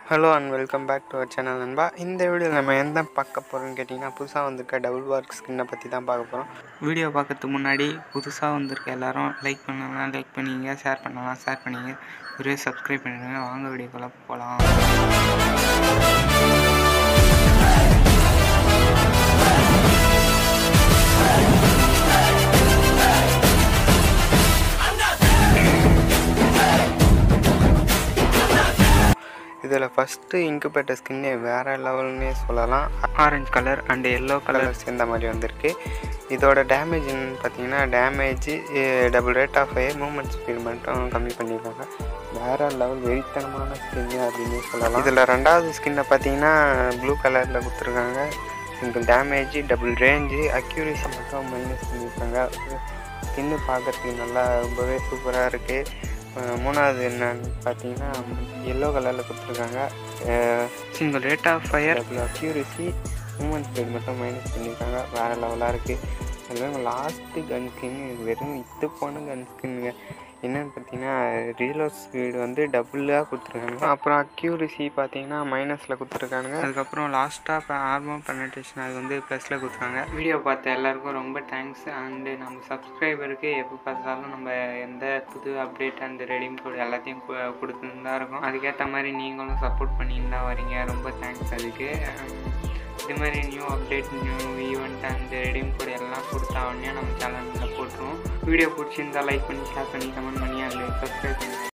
hello and welcome back to our channel நண்பா இந்த வீடியோவில் நம்ம எந்த பார்க்க போகிறோம்னு கேட்டிங்கன்னா புதுசாக வந்திருக்க டபுள் ஒர்க் ஸ்கின்னை பற்றி தான் பார்க்க போகிறோம் வீடியோ பார்க்கறதுக்கு முன்னாடி புதுசாக வந்திருக்க எல்லாரும் லைக் பண்ணலாம் லைக் பண்ணிங்க ஷேர் பண்ணலாம் ஷேர் பண்ணிங்க ஒரே சப்ஸ்கிரைப் பண்ணிடுங்க வாங்க வீடியோக்குள்ளே போகலாம் இதில் ஃபஸ்ட்டு இன்குபேட்டர் ஸ்கின்னே வேறு லெவல்னே சொல்லலாம் orange colour and yellow colour colour சேர்ந்த மாதிரி வந்திருக்கு இதோட டேமேஜ்னு பார்த்தீங்கன்னா damage double rate of fire movement speed மட்டும் கம்மி பண்ணியிருக்காங்க வேறு லெவல் வெறித்தனமான ஸ்கின்னு அப்படின்னு சொல்லலாம் இதில் ரெண்டாவது ஸ்கின்னை பார்த்தீங்கன்னா ப்ளூ கலரில் கொடுத்துருக்காங்க single damage double range accuracy மட்டும் மைனஸ் பண்ணியிருக்காங்க ஸ்கின்னு பார்க்குறதுக்கு நல்லா ரொம்பவே சூப்பராக இருக்குது மூணாவது என்னன்னு பார்த்தீங்கன்னா எல்லோ கலரில் கொடுத்துருக்காங்க single rate of fire double accuracy movement speed மட்டும் மைனஸ் பண்ணியிருக்காங்க வேறு லெவலாக இருக்குது அதுவும் லாஸ்ட்டு கன் ஸ்கின் வெறும் இது போன கன் ஸ்கின்னுங்க என்னென்னு பார்த்தீங்கன்னா ரீலோட் ஸ்பீடு வந்து டபுளாக கொடுத்துருக்காங்க அப்புறம் அக்யூரசி பார்த்தீங்கன்னா மைனஸில் கொடுத்துருக்காங்க அதுக்கப்புறம் லாஸ்ட்டாக இப்போ ஆர்மம் பெனட்ரேஷன் அது வந்து ப்ளஸில் கொடுத்தாங்க வீடியோ பார்த்த எல்லாருக்கும் ரொம்ப தேங்க்ஸ் அண்டு நம்ம சப்ஸ்கிரைபருக்கு எப்போ பார்த்தாலும் நம்ம எந்த புது அப்டேட் அண்ட் ரெடீம் கோட் எல்லாத்தையும் கு- கொடுத்துன்னு தான் இருக்கோம் அதுக்கேற்ற மாதிரி நீங்களும் சப்போர்ட் பண்ணின்னு தான் வரீங்க ரொம்ப தேங்க்ஸ் அதுக்கு உம், இது மாதிரி new update new event and redeem code எல்லாம் கொடுத்தா உடனே நம்ம சேனலில் போட்டுருவோம் வீடியோ பிடிச்சிருந்தா லைக் பண்ணி ஷேர் பண்ணி கமெண்ட் பண்ணி அதில் சப்ஸ்கிரைப் பண்ணி